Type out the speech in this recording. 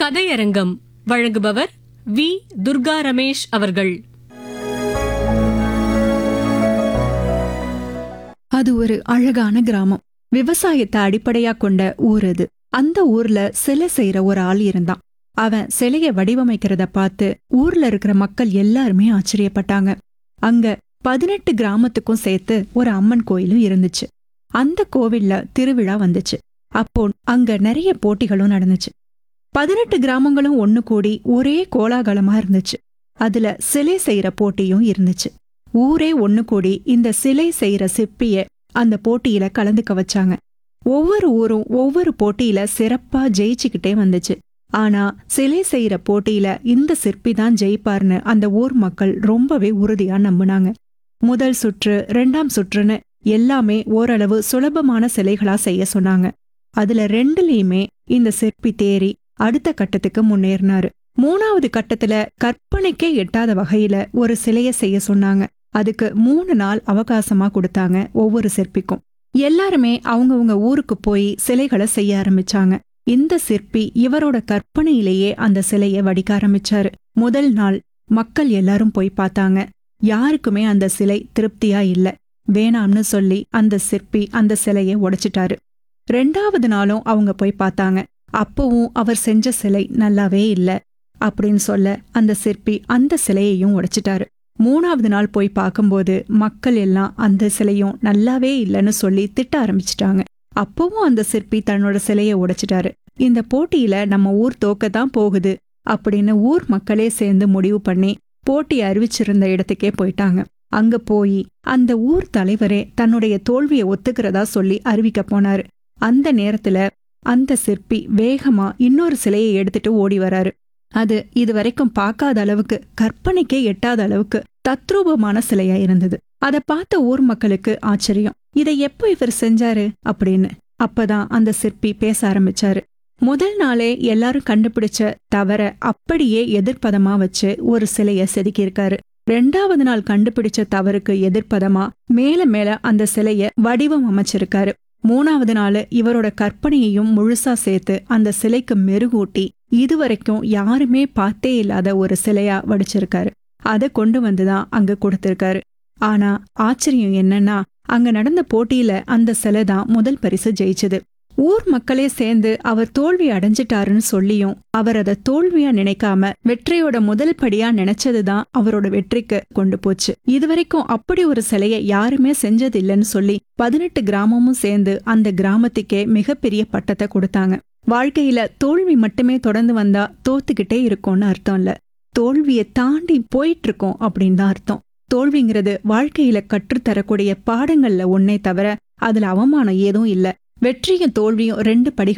கதையரங்கம் வழங்குபவர் வி துர்கா ரமேஷ் அவர்கள் அது ஒரு அழகான கிராமம் விவசாயத்தை அடிப்படையா கொண்ட ஊர் அது அந்த ஊர்ல சிலை செய்யற ஒரு ஆள் இருந்தான் அவன் சிலைய வடிவமைக்கிறத பார்த்து ஊர்ல இருக்கிற மக்கள் எல்லாருமே ஆச்சரியப்பட்டாங்க அங்க பதினெட்டு கிராமத்துக்கும் சேர்த்து ஒரு அம்மன் கோயிலும் இருந்துச்சு அந்த கோவில்ல திருவிழா வந்துச்சு அப்போ அங்க நிறைய போட்டிகளும் நடந்துச்சு பதினெட்டு கிராமங்களும் ஒண்ணு கூடி ஒரே கோலாகலமா இருந்துச்சு அதுல சிலை செய்யற போட்டியும் இருந்துச்சு ஊரே ஒண்ணு கூடி இந்த சிலை செய்யற சிற்பிய அந்த போட்டியில கலந்துக்க வச்சாங்க ஒவ்வொரு ஊரும் ஒவ்வொரு போட்டியில சிறப்பா ஜெயிச்சுக்கிட்டே வந்துச்சு ஆனா சிலை செய்யற போட்டியில இந்த சிற்பி தான் ஜெயிப்பார்னு அந்த ஊர் மக்கள் ரொம்பவே உறுதியா நம்புனாங்க முதல் சுற்று ரெண்டாம் சுற்றுன்னு எல்லாமே ஓரளவு சுலபமான சிலைகளா செய்ய சொன்னாங்க அதுல ரெண்டுலயுமே இந்த சிற்பி தேறி அடுத்த கட்டத்துக்கு முன்னேறினாரு மூணாவது கட்டத்துல கற்பனைக்கே எட்டாத வகையில ஒரு சிலைய செய்ய சொன்னாங்க அதுக்கு மூணு நாள் அவகாசமா கொடுத்தாங்க ஒவ்வொரு சிற்பிக்கும் எல்லாருமே அவங்கவங்க ஊருக்கு போய் சிலைகளை செய்ய ஆரம்பிச்சாங்க இந்த சிற்பி இவரோட கற்பனையிலேயே அந்த சிலைய வடிக்க ஆரம்பிச்சாரு முதல் நாள் மக்கள் எல்லாரும் போய் பார்த்தாங்க யாருக்குமே அந்த சிலை திருப்தியா இல்ல வேணாம்னு சொல்லி அந்த சிற்பி அந்த சிலைய உடைச்சிட்டாரு ரெண்டாவது நாளும் அவங்க போய் பார்த்தாங்க அப்பவும் அவர் செஞ்ச சிலை நல்லாவே இல்ல அப்படின்னு சொல்ல அந்த சிற்பி அந்த சிலையையும் உடைச்சிட்டாரு மூணாவது நாள் போய் பார்க்கும்போது மக்கள் எல்லாம் அந்த சிலையும் நல்லாவே இல்லைன்னு சொல்லி திட்ட ஆரம்பிச்சிட்டாங்க அப்பவும் அந்த சிற்பி தன்னோட சிலையை உடைச்சிட்டாரு இந்த போட்டியில நம்ம ஊர் தோக்கத்தான் போகுது அப்படின்னு ஊர் மக்களே சேர்ந்து முடிவு பண்ணி போட்டி அறிவிச்சிருந்த இடத்துக்கே போயிட்டாங்க அங்க போய் அந்த ஊர் தலைவரே தன்னுடைய தோல்வியை ஒத்துக்கிறதா சொல்லி அறிவிக்க போனாரு அந்த நேரத்துல அந்த சிற்பி வேகமா இன்னொரு சிலையை எடுத்துட்டு ஓடி வராரு அது இதுவரைக்கும் பார்க்காத அளவுக்கு கற்பனைக்கே எட்டாத அளவுக்கு தத்ரூபமான சிலையா இருந்தது அத பார்த்த ஊர் மக்களுக்கு ஆச்சரியம் இதை எப்போ இவர் செஞ்சாரு அப்படின்னு அப்பதான் அந்த சிற்பி பேச ஆரம்பிச்சாரு முதல் நாளே எல்லாரும் கண்டுபிடிச்ச தவற அப்படியே எதிர்ப்பதமா வச்சு ஒரு சிலைய செதுக்கியிருக்காரு ரெண்டாவது நாள் கண்டுபிடிச்ச தவறுக்கு எதிர்ப்பதமா மேல மேல அந்த சிலைய வடிவம் அமைச்சிருக்காரு மூணாவது நாள் இவரோட கற்பனையையும் முழுசா சேர்த்து அந்த சிலைக்கு மெருகூட்டி இதுவரைக்கும் யாருமே பார்த்தே இல்லாத ஒரு சிலையா வடிச்சிருக்காரு அதை கொண்டு வந்துதான் அங்க கொடுத்திருக்காரு ஆனா ஆச்சரியம் என்னன்னா அங்க நடந்த போட்டியில அந்த சிலை தான் முதல் பரிசு ஜெயிச்சது ஊர் மக்களே சேர்ந்து அவர் தோல்வி அடைஞ்சிட்டாருன்னு சொல்லியும் அவர் அதை தோல்வியா நினைக்காம வெற்றியோட முதல் படியா நினைச்சதுதான் அவரோட வெற்றிக்கு கொண்டு போச்சு இதுவரைக்கும் அப்படி ஒரு சிலையை யாருமே செஞ்சதில்லைன்னு சொல்லி பதினெட்டு கிராமமும் சேர்ந்து அந்த கிராமத்துக்கே மிகப்பெரிய பட்டத்தை கொடுத்தாங்க வாழ்க்கையில தோல்வி மட்டுமே தொடர்ந்து வந்தா தோத்துக்கிட்டே இருக்கோம்னு அர்த்தம் இல்ல தோல்வியை தாண்டி போயிட்டு இருக்கோம் அப்படின்னு தான் அர்த்தம் தோல்விங்கிறது வாழ்க்கையில கற்றுத்தரக்கூடிய பாடங்கள்ல ஒன்னே தவிர அதுல அவமானம் ஏதும் இல்ல வெற்றியும் தோல்வியும் ரெண்டு படிகள்